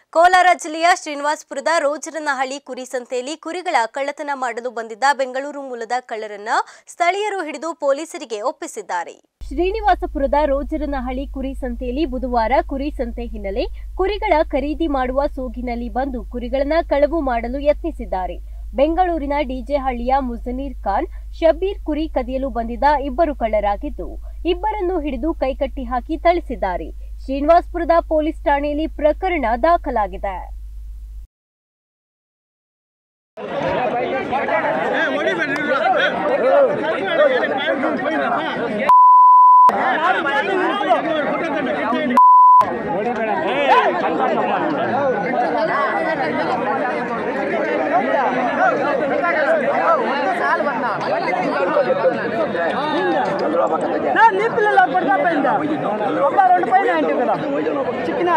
ಕೋಲಾರ ಜಿಲ್ಲೆಯ ಶ್ರೀನಿವಾಸಪುರದ ರೋಜರನಹಳ್ಳಿ ಕುರಿ ಸಂತೆಯಲ್ಲಿ ಕುರಿಗಳ ಕಳ್ಳತನ ಮಾಡಲು ಬಂದಿದ್ದ ಬೆಂಗಳೂರು ಮೂಲದ ಕಳ್ಳರನ್ನ ಸ್ಥಳೀಯರು ಹಿಡಿದು ಪೊಲೀಸರಿಗೆ ಒಪ್ಪಿಸಿದ್ದಾರೆ ಶ್ರೀನಿವಾಸಪುರದ ರೋಜರನಹಳ್ಳಿ ಕುರಿ ಸಂತೆಯಲ್ಲಿ ಬುಧವಾರ ಕುರಿ ಸಂತೆ ಹಿನ್ನೆಲೆ ಕುರಿಗಳ ಖರೀದಿ ಮಾಡುವ ಸೋಗಿನಲ್ಲಿ ಬಂದು ಕುರಿಗಳನ್ನ ಕಳವು ಮಾಡಲು ಯತ್ನಿಸಿದ್ದಾರೆ ಬೆಂಗಳೂರಿನ ಡಿಜೆ ಹಳ್ಳಿಯ ಮುಜನೀರ್ ಖಾನ್ ಶಬೀರ್ ಕುರಿ ಕದಿಯಲು ಬಂದಿದ್ದ ಇಬ್ಬರು ಕಳ್ಳರಾಗಿದ್ದು ಇಬ್ಬರನ್ನು ಹಿಡಿದು ಕೈಕಟ್ಟಿ ಹಾಕಿ ಥಳಿಸಿದ್ದಾರೆ ಶ್ರೀನಿವಾಸಪುರದ ಪೊಲೀಸ್ ಠಾಣೆಯಲ್ಲಿ ಪ್ರಕರಣ ದಾಖಲಾಗಿದೆ నా నీ పిల్లలు పడతా పోయిందా అబ్బా రెండు పైన అంటే కదా చిక్కినా